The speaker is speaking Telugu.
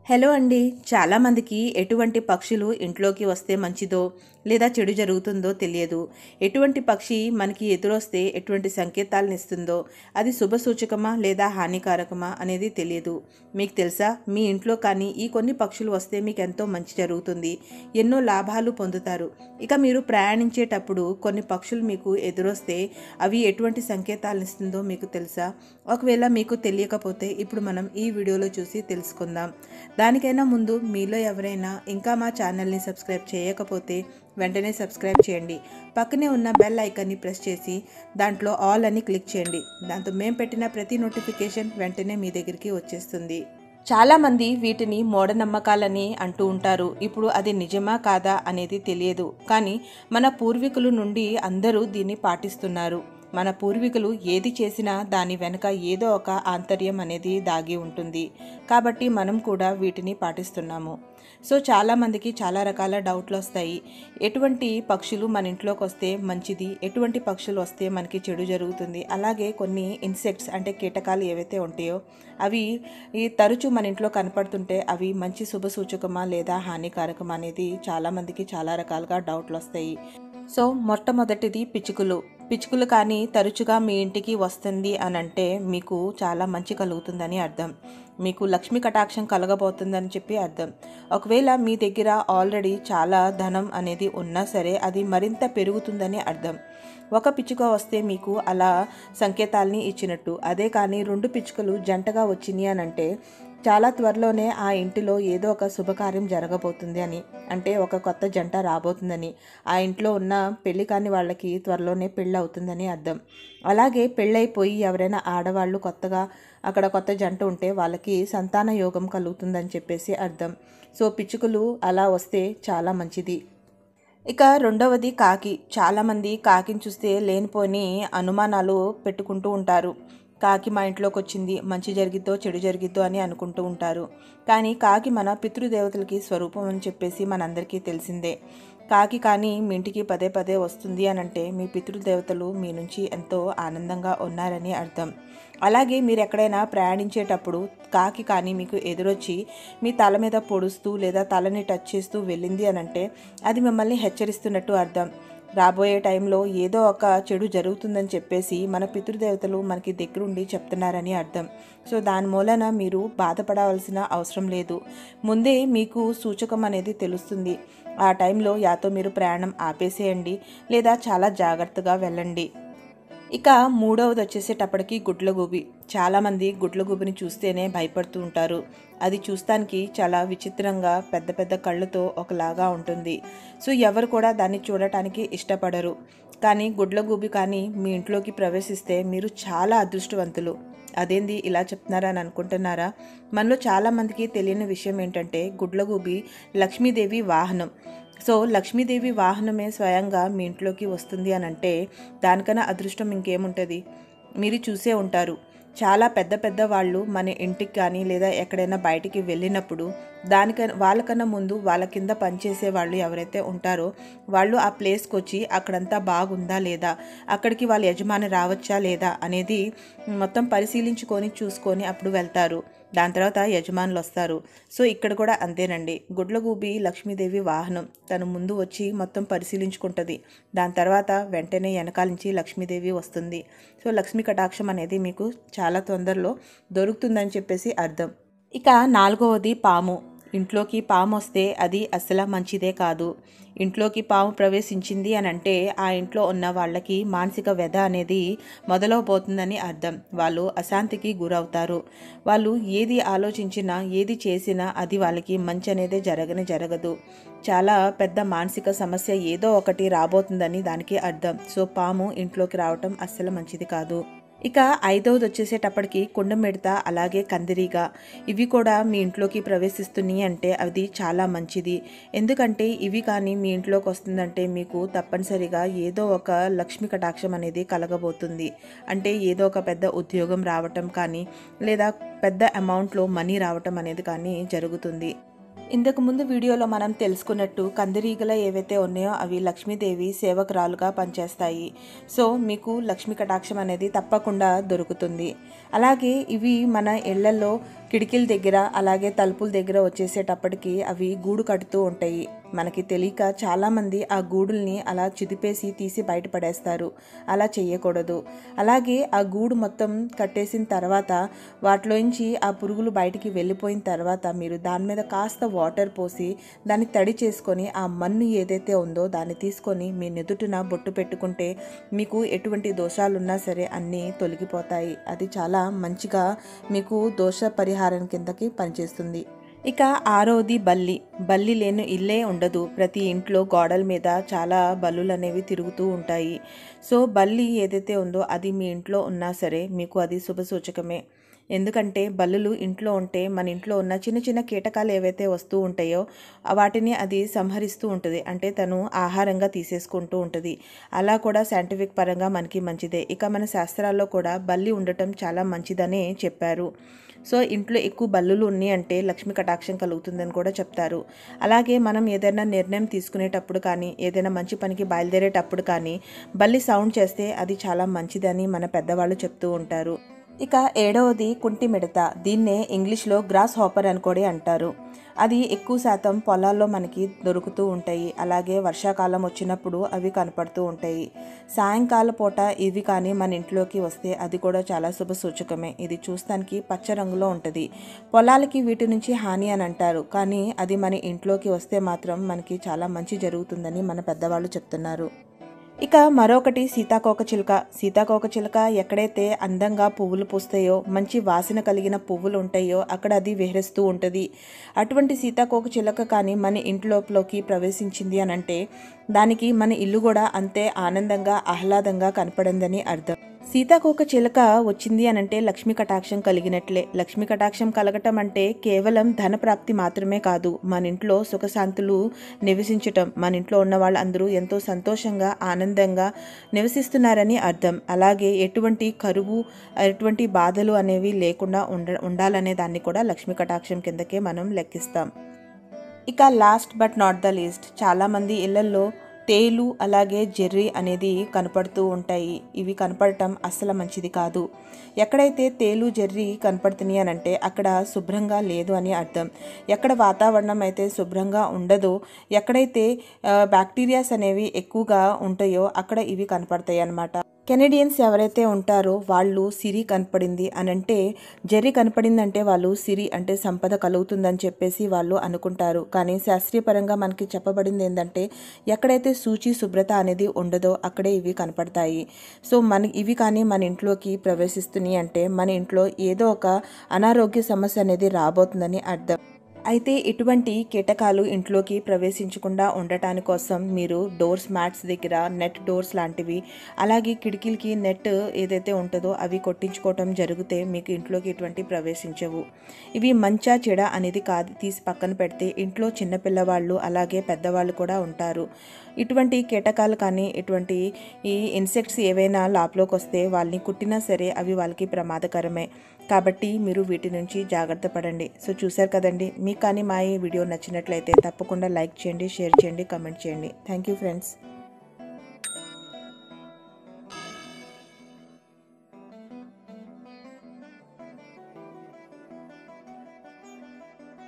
హలో అండి చాలామందికి ఎటువంటి పక్షులు ఇంట్లోకి వస్తే మంచిదో లేదా చెడు జరుగుతుందో తెలియదు ఎటువంటి పక్షి మనకి ఎదురొస్తే ఎటువంటి సంకేతాలను ఇస్తుందో అది శుభ సూచకమా లేదా హానికారకమా అనేది తెలియదు మీకు తెలుసా మీ ఇంట్లో కానీ ఈ కొన్ని పక్షులు వస్తే మీకు ఎంతో మంచి జరుగుతుంది ఎన్నో లాభాలు పొందుతారు ఇక మీరు ప్రయాణించేటప్పుడు కొన్ని పక్షులు మీకు ఎదురొస్తే అవి ఎటువంటి సంకేతాలను ఇస్తుందో మీకు తెలుసా ఒకవేళ మీకు తెలియకపోతే ఇప్పుడు మనం ఈ వీడియోలో చూసి తెలుసుకుందాం దానికైనా ముందు మీలో ఎవరైనా ఇంకా మా ఛానల్ని సబ్స్క్రైబ్ చేయకపోతే వెంటనే సబ్స్క్రైబ్ చేయండి పక్కనే ఉన్న బెల్ ఐకాన్ని ప్రెస్ చేసి దాంట్లో ఆల్ అని క్లిక్ చేయండి దాంతో మేము పెట్టిన ప్రతి నోటిఫికేషన్ వెంటనే మీ దగ్గరికి వచ్చేస్తుంది చాలామంది వీటిని మూఢనమ్మకాలని అంటూ ఉంటారు ఇప్పుడు అది నిజమా కాదా అనేది తెలియదు కానీ మన పూర్వీకుల నుండి అందరూ దీన్ని పాటిస్తున్నారు మన పూర్వీకులు ఏది చేసినా దాని వెనుక ఏదో ఒక ఆంతర్యం అనేది దాగి ఉంటుంది కాబట్టి మనం కూడా వీటిని పాటిస్తున్నాము సో చాలామందికి చాలా రకాల డౌట్లు వస్తాయి ఎటువంటి పక్షులు మన ఇంట్లోకి వస్తే మంచిది ఎటువంటి పక్షులు వస్తే మనకి చెడు జరుగుతుంది అలాగే కొన్ని ఇన్సెక్ట్స్ అంటే కీటకాలు ఏవైతే ఉంటాయో అవి ఈ తరచూ మన ఇంట్లో కనపడుతుంటే అవి మంచి శుభ సూచకమా లేదా హానికారకమా అనేది చాలామందికి చాలా రకాలుగా డౌట్లు వస్తాయి సో మొట్టమొదటిది పిచ్చుకలు పిచ్చుకలు కానీ తరచుగా మీ ఇంటికి వస్తుంది అని అంటే మీకు చాలా మంచి కలుగుతుందని అర్థం మీకు లక్ష్మీ కటాక్షం కలగబోతుందని చెప్పి అర్థం ఒకవేళ మీ దగ్గర ఆల్రెడీ చాలా ధనం అనేది ఉన్నా సరే అది మరింత పెరుగుతుందని అర్థం ఒక పిచ్చుక వస్తే మీకు అలా సంకేతాల్ని ఇచ్చినట్టు అదే కానీ రెండు పిచ్చుకలు జంటగా వచ్చినాయి అని అంటే చాలా త్వరలోనే ఆ ఇంటిలో ఏదో ఒక శుభకార్యం జరగబోతుంది అని అంటే ఒక కొత్త జంట రాబోతుందని ఆ ఇంట్లో ఉన్న పెళ్లి కాని వాళ్ళకి త్వరలోనే పెళ్ళి అవుతుందని అర్థం అలాగే పెళ్ళైపోయి ఎవరైనా ఆడవాళ్ళు కొత్తగా అక్కడ కొత్త జంట ఉంటే వాళ్ళకి సంతాన యోగం కలుగుతుందని చెప్పేసి అర్థం సో పిచ్చుకలు అలా వస్తే చాలా మంచిది ఇక రెండవది కాకి చాలామంది కాకిని చూస్తే లేనిపోని అనుమానాలు పెట్టుకుంటూ ఉంటారు కాకి మా ఇంట్లోకి వచ్చింది మంచి జరిగిద్దో చెడు జరిగిద్దో అని అనుకుంటూ ఉంటారు కానీ కాకి మన పితృదేవతలకి స్వరూపం అని చెప్పేసి మనందరికీ తెలిసిందే కాకి కానీ మీ ఇంటికి పదే పదే వస్తుంది అని అంటే మీ పితృదేవతలు మీ నుంచి ఎంతో ఆనందంగా ఉన్నారని అర్థం అలాగే మీరు ఎక్కడైనా ప్రయాణించేటప్పుడు కాకి కానీ మీకు ఎదురొచ్చి మీ తల మీద పొడుస్తూ లేదా తలని టచ్ చేస్తూ వెళ్ళింది అని అంటే అది మిమ్మల్ని హెచ్చరిస్తున్నట్టు అర్థం రాబోయే టైంలో ఏదో ఒక చెడు జరుగుతుందని చెప్పేసి మన పితృదేవతలు మనకి దగ్గరుండి చెప్తున్నారని అర్థం సో దాని మూలన మీరు బాధపడవలసిన అవసరం లేదు ముందే మీకు సూచకం అనేది తెలుస్తుంది ఆ టైంలో యాతో మీరు ప్రయాణం ఆపేసేయండి లేదా చాలా జాగ్రత్తగా వెళ్ళండి ఇక మూడవది వచ్చేసేటప్పటికి గుడ్లగూబి చాలామంది గుడ్లగూబిని చూస్తేనే భయపడుతూ ఉంటారు అది చూస్తానికి చాలా విచిత్రంగా పెద్ద పెద్ద కళ్ళతో ఒకలాగా ఉంటుంది సో ఎవరు కూడా దాన్ని చూడటానికి ఇష్టపడరు కానీ గుడ్లగూబి కానీ మీ ఇంట్లోకి ప్రవేశిస్తే మీరు చాలా అదృష్టవంతులు అదేంది ఇలా చెప్తున్నారని అనుకుంటున్నారా మనలో చాలామందికి తెలియని విషయం ఏంటంటే గుడ్లగూబి లక్ష్మీదేవి వాహనం సో లక్ష్మీదేవి వాహనమే స్వయంగా మీ ఇంట్లోకి వస్తుంది అని అంటే దానికన్నా అదృష్టం ఇంకేముంటుంది మీరు చూసే ఉంటారు చాలా పెద్ద పెద్ద వాళ్ళు మన ఇంటికి కానీ లేదా ఎక్కడైనా బయటికి వెళ్ళినప్పుడు దానికన్నా వాళ్ళకన్నా ముందు వాళ్ళ కింద పనిచేసే వాళ్ళు ఎవరైతే ఉంటారో వాళ్ళు ఆ ప్లేస్కి వచ్చి అక్కడంతా బాగుందా లేదా అక్కడికి వాళ్ళ యజమాని రావచ్చా లేదా అనేది మొత్తం పరిశీలించుకొని చూసుకొని అప్పుడు వెళ్తారు దాని తర్వాత యజమానులు వస్తారు సో ఇక్కడ కూడా అంతేనండి గుడ్లగూబి లక్ష్మీదేవి వాహనం తను ముందు వచ్చి మొత్తం పరిశీలించుకుంటుంది దాని తర్వాత వెంటనే వెనకాల నుంచి లక్ష్మీదేవి వస్తుంది సో లక్ష్మీ కటాక్షం అనేది మీకు చాలా తొందరలో దొరుకుతుందని చెప్పేసి అర్థం ఇక నాలుగవది పాము ఇంట్లోకి పాము వస్తే అది అసలు మంచిదే కాదు ఇంట్లోకి పాము ప్రవేశించింది అని అంటే ఆ ఇంట్లో ఉన్న వాళ్ళకి మానసిక వ్యధ అనేది మొదలవబోతుందని అర్థం వాళ్ళు అశాంతికి గురవుతారు వాళ్ళు ఏది ఆలోచించినా ఏది చేసినా అది వాళ్ళకి మంచి అనేది జరగని జరగదు చాలా పెద్ద మానసిక సమస్య ఏదో ఒకటి రాబోతుందని దానికి అర్థం సో పాము ఇంట్లోకి రావటం అస్సలు మంచిది కాదు ఇక ఐదవది వచ్చేసేటప్పటికి కుండమిడత అలాగే కందిరీగా ఇవి కూడా మీ ఇంట్లోకి ప్రవేశిస్తున్నాయి అంటే అది చాలా మంచిది ఎందుకంటే ఇవి కానీ మీ ఇంట్లోకి వస్తుందంటే మీకు తప్పనిసరిగా ఏదో ఒక లక్ష్మీ కటాక్షం అనేది కలగబోతుంది అంటే ఏదో ఒక పెద్ద ఉద్యోగం రావటం కానీ లేదా పెద్ద అమౌంట్లో మనీ రావటం అనేది కానీ జరుగుతుంది ఇంతకు ముందు వీడియోలో మనం తెలుసుకున్నట్టు కందిరీగల ఏవైతే ఉన్నాయో అవి లక్ష్మీదేవి సేవకురాలుగా పనిచేస్తాయి సో మీకు లక్ష్మీ కటాక్షం అనేది తప్పకుండా దొరుకుతుంది అలాగే ఇవి మన ఇళ్లలో కిటికీల దగ్గర అలాగే తలుపుల దగ్గర వచ్చేసేటప్పటికి అవి గూడు కట్టుతూ ఉంటాయి మనకి తెలియక చాలామంది ఆ గూడుల్ని అలా చిదిపేసి తీసి బయటపడేస్తారు అలా చేయకూడదు అలాగే ఆ గూడు మొత్తం కట్టేసిన తర్వాత వాటిలోంచి ఆ పురుగులు బయటికి వెళ్ళిపోయిన తర్వాత మీరు దాని మీద కాస్త వాటర్ పోసి దాన్ని తడి చేసుకొని ఆ మన్ను ఏదైతే ఉందో దాన్ని తీసుకొని మీ నెదుటిన బొట్టు పెట్టుకుంటే మీకు ఎటువంటి దోషాలున్నా సరే అన్నీ తొలగిపోతాయి అది చాలా మంచిగా మీకు దోష పరిహారం కిందకి పనిచేస్తుంది ఇక ఆరోది బల్లి బల్లి లేని ఇల్లే ఉండదు ప్రతి ఇంట్లో గోడల మీద చాలా బల్లులు అనేవి తిరుగుతూ ఉంటాయి సో బల్లి ఏదైతే ఉందో అది మీ ఇంట్లో ఉన్నా సరే మీకు అది శుభసూచకమే ఎందుకంటే బల్లులు ఇంట్లో ఉంటే మన ఇంట్లో ఉన్న చిన్న చిన్న కీటకాలు ఏవైతే వస్తూ ఉంటాయో వాటిని అది సంహరిస్తూ ఉంటుంది అంటే తను ఆహారంగా తీసేసుకుంటూ ఉంటుంది అలా కూడా సైంటిఫిక్ పరంగా మనకి మంచిదే ఇక మన శాస్త్రాల్లో కూడా బల్లి ఉండటం చాలా మంచిదనే చెప్పారు సో ఇంట్లో ఎక్కువ బల్లులు ఉన్నాయి అంటే లక్ష్మీ కటాక్షం కలుగుతుందని కూడా చెప్తారు అలాగే మనం ఏదైనా నిర్ణయం తీసుకునేటప్పుడు కానీ ఏదైనా మంచి పనికి బయలుదేరేటప్పుడు కానీ బల్లి సౌండ్ చేస్తే అది చాలా మంచిదని మన పెద్దవాళ్ళు చెప్తూ ఉంటారు ఇక ఏడవది కుంటి మిడత దీన్నే ఇంగ్లీష్లో గ్రాస్ హాపర్ అని కూడా అంటారు అది ఎక్కువ శాతం పొలాల్లో మనకి దొరుకుతూ ఉంటాయి అలాగే వర్షాకాలం వచ్చినప్పుడు అవి కనపడుతూ ఉంటాయి సాయంకాల పూట ఇవి కానీ మన ఇంట్లోకి వస్తే అది కూడా చాలా శుభ సూచకమే ఇది చూస్తానికి పచ్చ రంగులో ఉంటుంది పొలాలకి వీటి నుంచి హాని అని అంటారు కానీ అది మన ఇంట్లోకి వస్తే మాత్రం మనకి చాలా మంచి జరుగుతుందని మన పెద్దవాళ్ళు చెప్తున్నారు ఇక మరొకటి సీతాకోక చిలుక సీతాకోక చిలుక ఎక్కడైతే అందంగా పువ్వులు పూస్తాయో మంచి వాసన కలిగిన పువ్వులు ఉంటాయో అక్కడ అది విహరిస్తూ ఉంటుంది అటువంటి సీతాకోక చిలుక కానీ మన ఇంట్లోకి ప్రవేశించింది అని అంటే దానికి మన ఇల్లు కూడా అంతే ఆనందంగా ఆహ్లాదంగా కనపడిందని అర్థం సీతాకోక చిలుక వచ్చింది అని అంటే లక్ష్మీ కటాక్షం కలిగినట్లే లక్ష్మీ కటాక్షం కలగటం అంటే కేవలం ధన ప్రాప్తి మాత్రమే కాదు మన ఇంట్లో సుఖశాంతులు నివసించటం మన ఇంట్లో ఉన్న వాళ్ళందరూ ఎంతో సంతోషంగా ఆనందంగా నివసిస్తున్నారని అర్థం అలాగే ఎటువంటి కరువు ఎటువంటి బాధలు అనేవి లేకుండా ఉండ ఉండాలనే దాన్ని కూడా లక్ష్మీ కటాక్షం కిందకే మనం లెక్కిస్తాం ఇక last but not the least చాలామంది ఇళ్లల్లో తేలు అలాగే జెర్రీ అనేది కనపడుతూ ఉంటాయి ఇవి కనపడటం అస్సలు మంచిది కాదు ఎక్కడైతే తేలు జెర్రీ కనపడుతున్నాయి అని అంటే అక్కడ శుభ్రంగా లేదు అని అర్థం ఎక్కడ వాతావరణం అయితే శుభ్రంగా ఉండదో ఎక్కడైతే బ్యాక్టీరియాస్ అనేవి ఎక్కువగా ఉంటాయో అక్కడ ఇవి కనపడతాయి అన్నమాట కెనడియన్స్ ఎవరైతే ఉంటారో వాళ్ళు సిరి కనపడింది అని అంటే జెర్రీ కనపడిందంటే వాళ్ళు సిరి అంటే సంపద కలుగుతుందని చెప్పేసి వాళ్ళు అనుకుంటారు కానీ శాస్త్రీయపరంగా మనకి చెప్పబడింది ఏంటంటే ఎక్కడైతే సూచి శుభ్రత అనేది ఉండదో అక్కడే ఇవి కనపడతాయి సో మన ఇవి కానీ మన ఇంట్లోకి ప్రవేశిస్తున్నాయి అంటే మన ఇంట్లో ఏదో ఒక అనారోగ్య సమస్య అనేది రాబోతుందని అర్థం అయితే ఇటువంటి కీటకాలు ఇంట్లోకి ప్రవేశించకుండా ఉండటాని కోసం మీరు డోర్స్ మ్యాట్స్ దగ్గర నెట్ డోర్స్ లాంటివి అలాగే కిటికీలకి నెట్ ఏదైతే ఉంటుందో అవి కొట్టించుకోవటం జరిగితే మీకు ఇంట్లోకి ఇటువంటి ప్రవేశించవు ఇవి మంచా చెడ అనేది కాదు తీసి పక్కన పెడితే ఇంట్లో చిన్నపిల్లవాళ్ళు అలాగే పెద్దవాళ్ళు కూడా ఉంటారు ఇటువంటి కీటకాలు కానీ ఇటువంటి ఈ ఇన్సెక్ట్స్ ఏవైనా లాప్లోకి వస్తే వాళ్ళని కుట్టినా సరే అవి వాళ్ళకి ప్రమాదకరమే కాబట్టి మీరు వీటి నుంచి జాగ్రత్త పడండి సో చూశారు కదండి మీకు కానీ మా ఈ వీడియో నచ్చినట్లయితే తప్పకుండా లైక్ చేయండి షేర్ చేయండి కమెంట్ చేయండి థ్యాంక్ యూ ఫ్రెండ్స్